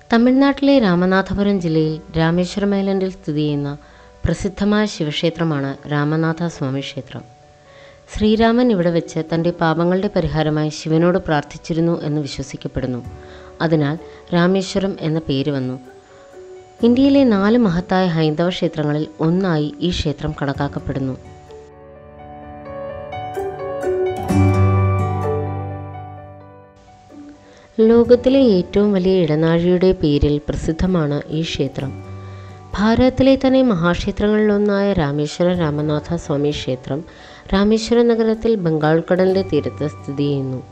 തമിഴ്നാട്ടിലെ രാമനാഥപുരം ജില്ലയിൽ രാമേശ്വരം ഐലൻഡിൽ സ്ഥിതി ചെയ്യുന്ന പ്രസിദ്ധമായ ശിവക്ഷേത്രമാണ് രാമനാഥ സ്വാമി ക്ഷേത്രം ശ്രീരാമൻ ഇവിടെ വെച്ച് തൻ്റെ പാപങ്ങളുടെ പരിഹാരമായി ശിവനോട് പ്രാർത്ഥിച്ചിരുന്നു എന്ന് വിശ്വസിക്കപ്പെടുന്നു അതിനാൽ രാമേശ്വരം എന്ന പേര് വന്നു ഇന്ത്യയിലെ നാല് മഹത്തായ ഹൈന്ദവ ക്ഷേത്രങ്ങളിൽ ഒന്നായി ഈ ക്ഷേത്രം കണക്കാക്കപ്പെടുന്നു ലോകത്തിലെ ഏറ്റവും വലിയ ഇടനാഴിയുടെ പേരിൽ പ്രസിദ്ധമാണ് ഈ ക്ഷേത്രം ഭാരതത്തിലെ തന്നെ മഹാക്ഷേത്രങ്ങളിലൊന്നായ രാമേശ്വര രാമനാഥ സ്വാമി ക്ഷേത്രം രാമേശ്വര നഗരത്തിൽ ബംഗാൾ കടലിൻ്റെ തീരത്ത് സ്ഥിതി ചെയ്യുന്നു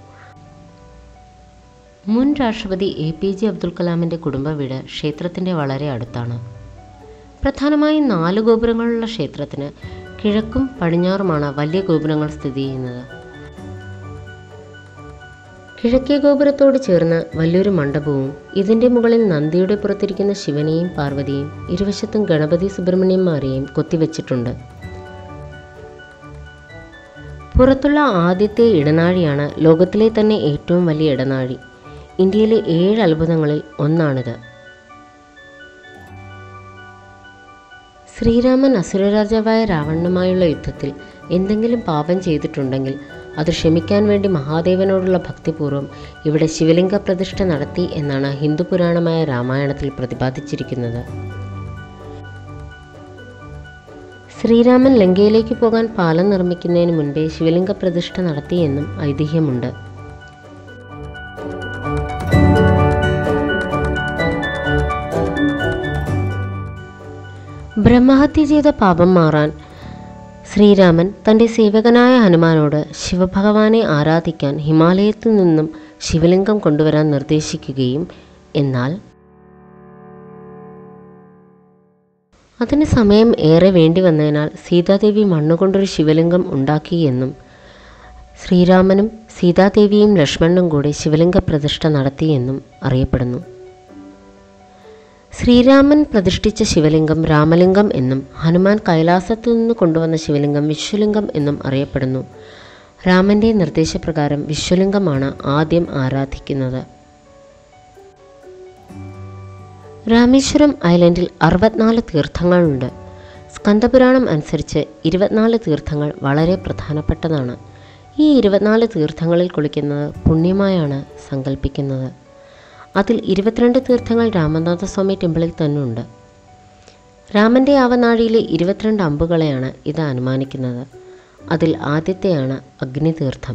മുൻ രാഷ്ട്രപതി എ പി ജെ അബ്ദുൽ കലാമിൻ്റെ കുടുംബ വീട് ക്ഷേത്രത്തിൻ്റെ വളരെ അടുത്താണ് പ്രധാനമായും നാല് ഗോപുരങ്ങളുള്ള ക്ഷേത്രത്തിന് കിഴക്കും പടിഞ്ഞാറുമാണ് വലിയ ഗോപുരങ്ങൾ സ്ഥിതി ചെയ്യുന്നത് കിഴക്കേ ഗോപുരത്തോട് ചേർന്ന് വലിയൊരു മണ്ഡപവും ഇതിൻ്റെ മുകളിൽ നന്ദിയുടെ പുറത്തിരിക്കുന്ന ശിവനെയും പാർവതിയും ഇരുവശത്തും ഗണപതി സുബ്രഹ്മണ്യന്മാരെയും കൊത്തിവെച്ചിട്ടുണ്ട് പുറത്തുള്ള ആദ്യത്തെ ഇടനാഴിയാണ് ലോകത്തിലെ തന്നെ ഏറ്റവും വലിയ ഇടനാഴി ഇന്ത്യയിലെ ഏഴ് അത്ഭുതങ്ങളിൽ ഒന്നാണിത് ശ്രീരാമൻ അസുരരാജാവായ രാവണനുമായുള്ള യുദ്ധത്തിൽ എന്തെങ്കിലും പാപം ചെയ്തിട്ടുണ്ടെങ്കിൽ അത് ക്ഷമിക്കാൻ വേണ്ടി മഹാദേവനോടുള്ള ഭക്തിപൂർവ്വം ഇവിടെ ശിവലിംഗ പ്രതിഷ്ഠ നടത്തി എന്നാണ് ഹിന്ദു പുരാണമായ രാമായണത്തിൽ പ്രതിപാദിച്ചിരിക്കുന്നത് ശ്രീരാമൻ ലങ്കയിലേക്ക് പോകാൻ പാലം നിർമ്മിക്കുന്നതിന് മുൻപേ ശിവലിംഗ പ്രതിഷ്ഠ നടത്തിയെന്നും ഐതിഹ്യമുണ്ട് ബ്രഹ്മഹത്യ ചെയ്ത പാപം മാറാൻ ശ്രീരാമൻ തൻ്റെ സേവകനായ ഹനുമാനോട് ശിവഭഗവാനെ ആരാധിക്കാൻ ഹിമാലയത്തിൽ നിന്നും ശിവലിംഗം കൊണ്ടുവരാൻ നിർദ്ദേശിക്കുകയും എന്നാൽ അതിന് സമയം ഏറെ വേണ്ടി വന്നതിനാൽ സീതാദേവി മണ്ണുകൊണ്ടൊരു ശിവലിംഗം ഉണ്ടാക്കിയെന്നും ശ്രീരാമനും സീതാദേവിയും ലക്ഷ്മണനും കൂടി ശിവലിംഗ പ്രതിഷ്ഠ നടത്തിയെന്നും അറിയപ്പെടുന്നു ശ്രീരാമൻ പ്രതിഷ്ഠിച്ച ശിവലിംഗം രാമലിംഗം എന്നും ഹനുമാൻ കൈലാസത്തു നിന്ന് കൊണ്ടുവന്ന ശിവലിംഗം വിശ്വലിംഗം എന്നും അറിയപ്പെടുന്നു രാമൻ്റെ നിർദ്ദേശപ്രകാരം വിശ്വലിംഗമാണ് ആദ്യം ആരാധിക്കുന്നത് രാമേശ്വരം ഐലൻഡിൽ അറുപത്തിനാല് തീർത്ഥങ്ങളുണ്ട് സ്കന്ദപുരാണം അനുസരിച്ച് ഇരുപത്തിനാല് തീർത്ഥങ്ങൾ വളരെ പ്രധാനപ്പെട്ടതാണ് ഈ ഇരുപത്തിനാല് തീർത്ഥങ്ങളിൽ കുളിക്കുന്നത് പുണ്യമായാണ് സങ്കല്പിക്കുന്നത് അതിൽ ഇരുപത്തിരണ്ട് തീർത്ഥങ്ങൾ രാമനാഥസ്വാമി ടെമ്പിളിൽ തന്നെ ഉണ്ട് രാമൻ്റെ ആവനാഴിയിലെ ഇരുപത്തിരണ്ട് അമ്പുകളെയാണ് ഇത് അനുമാനിക്കുന്നത് അതിൽ ആദ്യത്തെയാണ് അഗ്നിതീർത്ഥം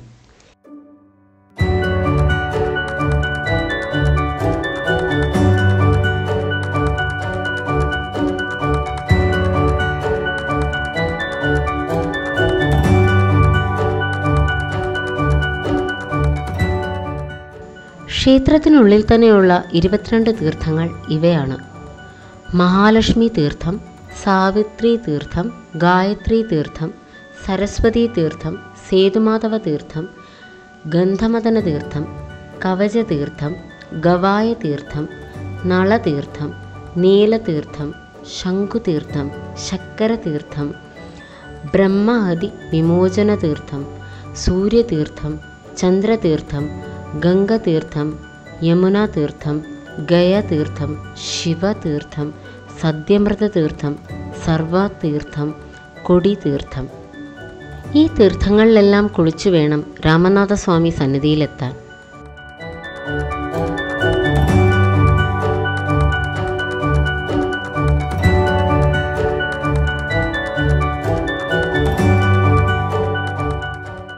ക്ഷേത്രത്തിനുള്ളിൽ തന്നെയുള്ള ഇരുപത്തിരണ്ട് തീർത്ഥങ്ങൾ ഇവയാണ് മഹാലക്ഷ്മി തീർത്ഥം സാവിത്രി തീർത്ഥം ഗായത്രി തീർത്ഥം സരസ്വതി തീർത്ഥം സേതുമാധവ തീർത്ഥം ഗന്ധമദന തീർത്ഥം കവച തീർത്ഥം ഗവായ തീർത്ഥം നളതീർത്ഥം നീലതീർത്ഥം ശംഖുതീർത്ഥം ശക്കരതീർത്ഥം ബ്രഹ്മഹതി വിമോചന തീർത്ഥം സൂര്യതീർത്ഥം ചന്ദ്രതീർത്ഥം ഗംഗതീർത്ഥം യമുനാതീർത്ഥം ഗയതീർത്ഥം ശിവതീർത്ഥം സത്യമൃതതീർത്ഥം സർവതീർത്ഥം കൊടിതീർത്ഥം ഈ തീർത്ഥങ്ങളിലെല്ലാം കുളിച്ചു വേണം രാമനാഥസ്വാമി സന്നിധിയിലെത്താൻ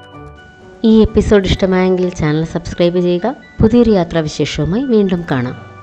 ഈ എപ്പിസോഡ് ഇഷ്ടമായെങ്കിൽ ചാനൽ സബ്സ്ക്രൈബ് ചെയ്യുക പുതിയൊരു യാത്രാവിശേഷവുമായി വീണ്ടും കാണാം